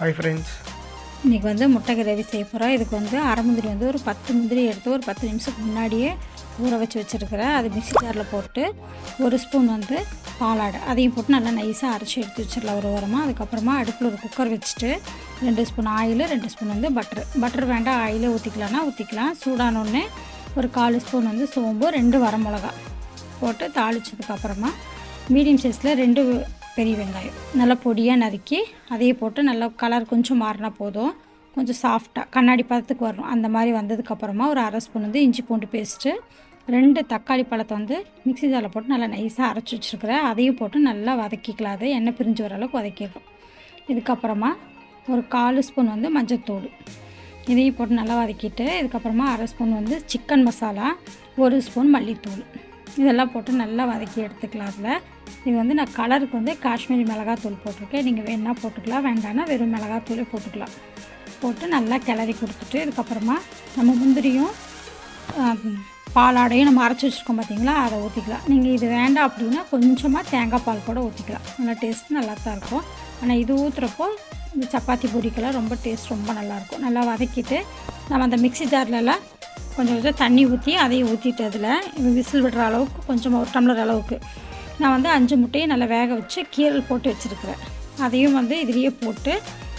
hi friends இன்றைக்கி வந்து முட்டை கிரேவி செய்ய போகிறோம் இதுக்கு வந்து அரை முந்திரி வந்து ஒரு பத்து முந்திரி எடுத்து ஒரு பத்து நிமிஷத்துக்கு முன்னாடியே ஊற வச்சு வச்சுருக்கிறேன் அது மிக்ஸி ஜாரில் போட்டு ஒரு ஸ்பூன் வந்து பாலாடை அதையும் போட்டு நல்லா நைஸாக அரைச்சி எடுத்து வச்சிடலாம் ஒரு ஓரமாக அதுக்கப்புறமா அடுப்பில் ஒரு குக்கர் வச்சுட்டு ரெண்டு ஸ்பூன் ஆயில் ரெண்டு ஸ்பூன் வந்து பட்டர் பட்டர் வேண்டாம் ஆயிலே ஊற்றிக்கலாம்னா ஊற்றிக்கலாம் சூடானோடனே ஒரு கால் ஸ்பூன் வந்து சோம்பு ரெண்டு வரமிளகா போட்டு தாளிச்சதுக்கப்புறமா மீடியம் சைஸில் ரெண்டு பெரிய வெங்காயம் நல்லா பொடியாக நறுக்கி அதையே போட்டு நல்லா கலர் கொஞ்சம் மாறினா போதும் கொஞ்சம் சாஃப்டாக கண்ணாடி பதத்துக்கு வரணும் அந்த மாதிரி வந்ததுக்கப்புறமா ஒரு அரை ஸ்பூன் வந்து இஞ்சி பூண்டு பேஸ்ட்டு ரெண்டு தக்காளி பழத்தை வந்து மிக்ஸி ஜாரில் போட்டு நல்லா நைஸாக அரைச்சி வச்சுருக்கிறேன் அதையும் போட்டு நல்லா வதக்கிக்கலாம் அதை எண்ணெய் பிரிஞ்சு வர அளவுக்கு வதக்கிடுறோம் இதுக்கப்புறமா ஒரு கால் ஸ்பூன் வந்து மஞ்சத்தூள் இதையும் போட்டு நல்லா வதக்கிட்டு இதுக்கப்புறமா அரை ஸ்பூன் வந்து சிக்கன் மசாலா ஒரு ஸ்பூன் மல்லித்தூள் இதெல்லாம் போட்டு நல்லா வதக்கி எடுத்துக்கலாம் அதில் இது வந்து நான் கலருக்கு வந்து காஷ்மீரி மிளகாத்தூள் போட்டிருக்கேன் நீங்கள் வேணா போட்டுக்கலாம் வேண்டாம்னா வெறும் மிளகாத்தூளே போட்டுக்கலாம் போட்டு நல்லா கிளறி கொடுத்துட்டு இதுக்கப்புறமா நம்ம முந்திரியும் ஆம், பாலாடையும் நம்ம அரைச்சி வச்சுருக்கோம் பார்த்தீங்களா அதை ஊற்றிக்கலாம் நீங்கள் இது வேண்டாம் அப்படின்னா கொஞ்சமாக தேங்காய் பால் கூட ஊற்றிக்கலாம் நல்லா டேஸ்ட் நல்லா தான் இருக்கும் ஆனால் இது ஊற்றுறப்போ இந்த சப்பாத்தி பொடிக்கெல்லாம் ரொம்ப டேஸ்ட் ரொம்ப நல்லாயிருக்கும் நல்லா வதக்கிட்டு நம்ம அந்த மிக்ஸி ஜார்லலாம் கொஞ்சம் கொஞ்சம் தண்ணி ஊற்றி அதையும் ஊற்றிட்டு அதில் விசில் விடுற அளவுக்கு கொஞ்சமாக ஒரு டம்ளர் அளவுக்கு நான் வந்து அஞ்சு முட்டையை நல்லா வேக வச்சு கீரல் போட்டு வச்சுருக்கிறேன் அதையும் வந்து இதுலேயே போட்டு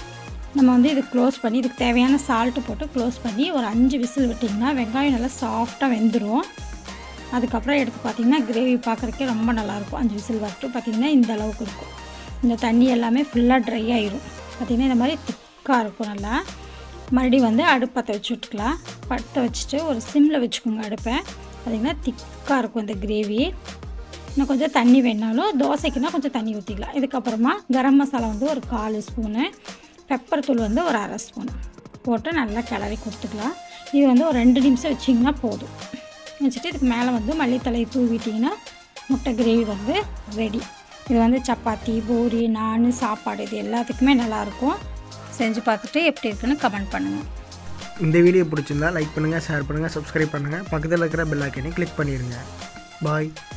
நம்ம வந்து இது க்ளோஸ் பண்ணி இதுக்கு தேவையான சால்ட்டு போட்டு க்ளோஸ் பண்ணி ஒரு அஞ்சு விசில் விட்டிங்கன்னா வெங்காயம் நல்லா சாஃப்டாக வெந்துடும் அதுக்கப்புறம் எடுத்து பார்த்திங்கன்னா கிரேவி பார்க்குறக்கே ரொம்ப நல்லாயிருக்கும் அஞ்சு விசில் வரட்டும் பார்த்திங்கன்னா இந்த அளவுக்கு இருக்கும் இந்த தண்ணி எல்லாமே ஃபுல்லாக ட்ரை ஆயிரும் பார்த்திங்கன்னா இந்த மாதிரி திக்காக இருக்கும் நல்லா மறுபடியும் வந்து அடுப்பத்தை வச்சு விட்டுக்கலாம் பற்ற வச்சுட்டு ஒரு சிம்மில் வச்சுக்கோங்க அடுப்பை பார்த்திங்கன்னா திக்காக இருக்கும் இந்த கிரேவி இன்னும் கொஞ்சம் தண்ணி வேணாலும் தோசைக்குன்னா கொஞ்சம் தண்ணி ஊற்றிக்கலாம் இதுக்கப்புறமா கரம் மசாலா வந்து ஒரு கால் ஸ்பூனு பெப்பர் தூள் வந்து ஒரு அரை ஸ்பூன் போட்டு நல்லா கிளறி கொடுத்துக்கலாம் இது வந்து ஒரு ரெண்டு நிமிஷம் வச்சிங்கன்னா போதும் வச்சுட்டு இதுக்கு மேலே வந்து மல்லித்தலை தூவிட்டிங்கன்னா முட்டை கிரேவி வந்து ரெடி இது வந்து சப்பாத்தி பூரி நான் சாப்பாடு இது எல்லாத்துக்குமே நல்லாயிருக்கும் செஞ்சு பார்த்துட்டு எப்படி இருக்குன்னு கமெண்ட் பண்ணுங்கள் இந்த வீடியோ பிடிச்சிருந்தா லைக் பண்ணுங்கள் ஷேர் பண்ணுங்கள் சப்ஸ்கிரைப் பண்ணுங்கள் பக்கத்தில் இருக்கிற பெல் ஐக்கனை கிளிக் பண்ணிடுங்க பாய்